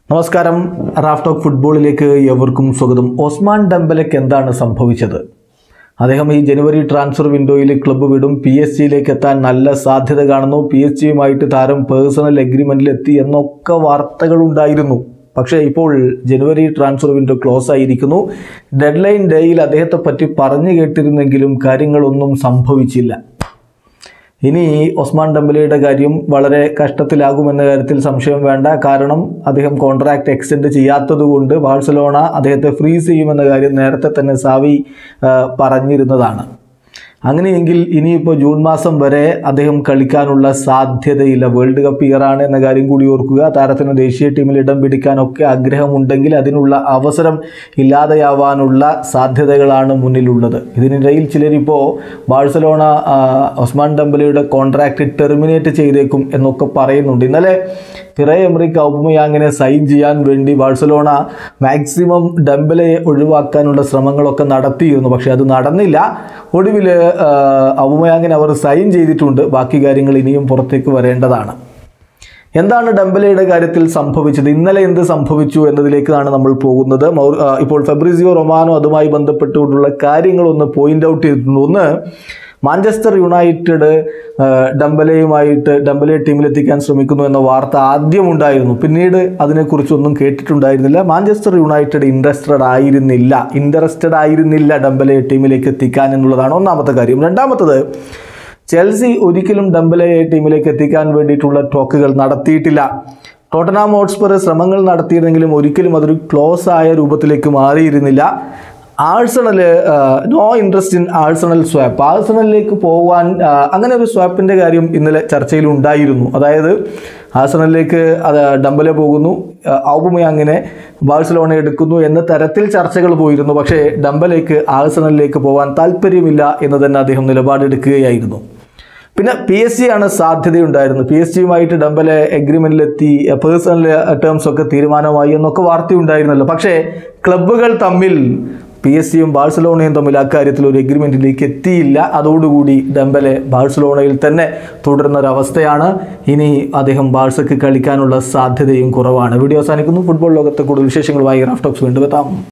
നമസ്കാരം Raf talk ഫുട്ബോളിലേക്ക് എവർക്കും സ്വാഗതം ഒസ്മാൻ ഡംബലയ്ക്ക് എന്താണ് സംഭവിച്ചത് അദ്ദേഹം ഈ ജനുവരി ട്രാൻസ്ഫർ വിൻഡോയിൽ ക്ലബ്ബ് വിടും പി എസ് ജിയിലേക്ക് എത്താൻ നല്ല സാധ്യത കാണുന്നു പി എസ് ജിയുമായിട്ട് താരം പേഴ്സണൽ എഗ്രിമെൻറ്റിൽ എത്തി എന്നൊക്കെ വാർത്തകളുണ്ടായിരുന്നു പക്ഷേ ഇപ്പോൾ ജനുവരി ട്രാൻസ്ഫർ വിൻഡോ ക്ലോസ് ആയിരിക്കുന്നു ഡെഡ് ലൈൻ ഡേയിൽ അദ്ദേഹത്തെ പറ്റി പറഞ്ഞു കേട്ടിരുന്നെങ്കിലും കാര്യങ്ങളൊന്നും സംഭവിച്ചില്ല ഇനി ഒസ്മാൻ ഡംബലയുടെ കാര്യം വളരെ കഷ്ടത്തിലാകുമെന്ന കാര്യത്തിൽ സംശയം വേണ്ട കാരണം അദ്ദേഹം കോൺട്രാക്ട് എക്സ്റ്റെൻഡ് ചെയ്യാത്തതുകൊണ്ട് ബാഴ്സലോണ അദ്ദേഹത്തെ ഫ്രീസ് ചെയ്യുമെന്ന കാര്യം നേരത്തെ തന്നെ സാവി ആ, പറഞ്ഞിരുന്നതാണ് അങ്ങനെയെങ്കിൽ ഇനിയിപ്പോൾ ജൂൺ മാസം വരെ അദ്ദേഹം കളിക്കാനുള്ള സാധ്യതയില്ല വേൾഡ് കപ്പ് ഇയറാണ് എന്ന കാര്യം കൂടി ഓർക്കുക താരത്തിന് ദേശീയ ടീമിൽ ഇടം പിടിക്കാനൊക്കെ ആഗ്രഹമുണ്ടെങ്കിൽ അതിനുള്ള അവസരം ഇല്ലാതെയാവാനുള്ള സാധ്യതകളാണ് മുന്നിലുള്ളത് ഇതിനിടയിൽ ചിലരിപ്പോൾ ബാഴ്സലോണ ആ, ഒസ്മാൻ ഡംബലയുടെ കോൺട്രാക്റ്റ് ടെർമിനേറ്റ് ചെയ്തേക്കും എന്നൊക്കെ പറയുന്നുണ്ട് ഇന്നലെ പിറേ എമറിക്ക് ഔപമയാങ്ങിനെ സൈൻ ചെയ്യാൻ വേണ്ടി ബാഴ്സലോണ മാക്സിമം ഡംബലയെ ഒഴിവാക്കാനുള്ള ശ്രമങ്ങളൊക്കെ നടത്തിയിരുന്നു പക്ഷേ അത് നടന്നില്ല ഒടുവിൽ ഔപമയാങ്ങിനെ അവർ സൈൻ ചെയ്തിട്ടുണ്ട് ബാക്കി കാര്യങ്ങൾ ഇനിയും പുറത്തേക്ക് വരേണ്ടതാണ് എന്താണ് ഡംബലയുടെ കാര്യത്തിൽ സംഭവിച്ചത് ഇന്നലെ എന്ത് സംഭവിച്ചു എന്നതിലേക്കാണ് നമ്മൾ പോകുന്നത് മൗർ- ആ, ഇപ്പോൾ ഫെബ്രിസിയോ റൊമാനോ അതുമായി ബന്ധപ്പെട്ടുകൊണ്ടുള്ള കാര്യങ്ങളൊന്ന് പോയിന്റ് ഔട്ട് ചെയ്തിട്ടുണ്ട് ഒന്ന് മാഞ്ചസ്റ്റർ യുണൈറ്റഡ് ആ, ഡംബലയുമായിട്ട് ഡംബലയെ ടീമിലെത്തിക്കാൻ ശ്രമിക്കുന്നു എന്ന വാർത്ത ആദ്യം ഉണ്ടായിരുന്നു പിന്നീട് അതിനെക്കുറിച്ചൊന്നും കേട്ടിട്ടുണ്ടായിരുന്നില്ല മാഞ്ചസ്റ്റർ യുണൈറ്റഡ് ഇൻട്രസ്റ്റഡ് ആയിരുന്നില്ല ഇൻട്രസ്റ്റഡ് ആയിരുന്നില്ല ഡംബലയെ ടീമിലേക്ക് എത്തിക്കാൻ എന്നുള്ളതാണ് ഒന്നാമത്തെ കാര്യം രണ്ടാമത്തത് ചെൽസി ഒരിക്കലും ഡംബലയെ ടീമിലേക്ക് എത്തിക്കാൻ വേണ്ടിയിട്ടുള്ള ടോക്കുകൾ നടത്തിയിട്ടില്ല ടോട്ടനാം ഹോട്ട്സ്പർ ശ്രമങ്ങൾ നടത്തിയിരുന്നെങ്കിലും ഒരിക്കലും അതൊരു ക്ലോസ് ആയ രൂപത്തിലേക്ക് മാറിയിരുന്നില്ല Arsenal no interest in Arsenal swap ആഴ്സണലിലേക്ക് പോകാൻ ആ, അങ്ങനെ ഒരു സ്വാപ്പിൻ്റെ കാര്യം ഇന്നലെ ചർച്ചയിൽ ഉണ്ടായിരുന്നു അതായത് ആഴ്സണലിലേക്ക് അത് ഡംബലെ പോകുന്നു ഔബമയാങ്ങിനെ ബാഴ്സലോണ എടുക്കുന്നു എന്ന തരത്തിൽ ചർച്ചകൾ പോയിരുന്നു പക്ഷേ ഡംബലേക്ക് ആഴ്സണലിലേക്ക് പോകാൻ താല്പര്യമില്ല എന്ന് തന്നെ അദ്ദേഹം നിലപാടെടുക്കുകയായിരുന്നു പിന്നെ പി എസ് ജി ആണ് സാധ്യതയുണ്ടായിരുന്നത് പി എസ് ജിയുമായിട്ട് ഡംബലെ എഗ്രിമെൻറ്റിലെത്തി പേഴ്സണൽ ടേംസ് ഒക്കെ തീരുമാനമായി എന്നൊക്കെ വാർത്തയുണ്ടായിരുന്നല്ലോ പക്ഷേ ക്ലബ്ബുകൾ തമ്മിൽ പി എസ് സിയും ബാഴ്സലോണയും തമ്മിൽ അക്കാര്യത്തിൽ ഒരു എഗ്രിമെൻറ്റിലേക്ക് എത്തിയില്ല അതോടുകൂടി ഡംബലെ ബാഴ്സലോണയിൽ തന്നെ തുടരുന്ന ഒരവസ്ഥയാണ് ഇനി അദ്ദേഹം ബാഴ്സക്ക് കളിക്കാനുള്ള സാധ്യതയും കുറവാണ് വീഡിയോ അവസാനിക്കുന്നു ഫുട്ബോൾ ലോകത്തെ കൂടുതൽ വിശേഷങ്ങളുമായി റാഫ്റ്റോക്സ് വീണ്ടും എത്താം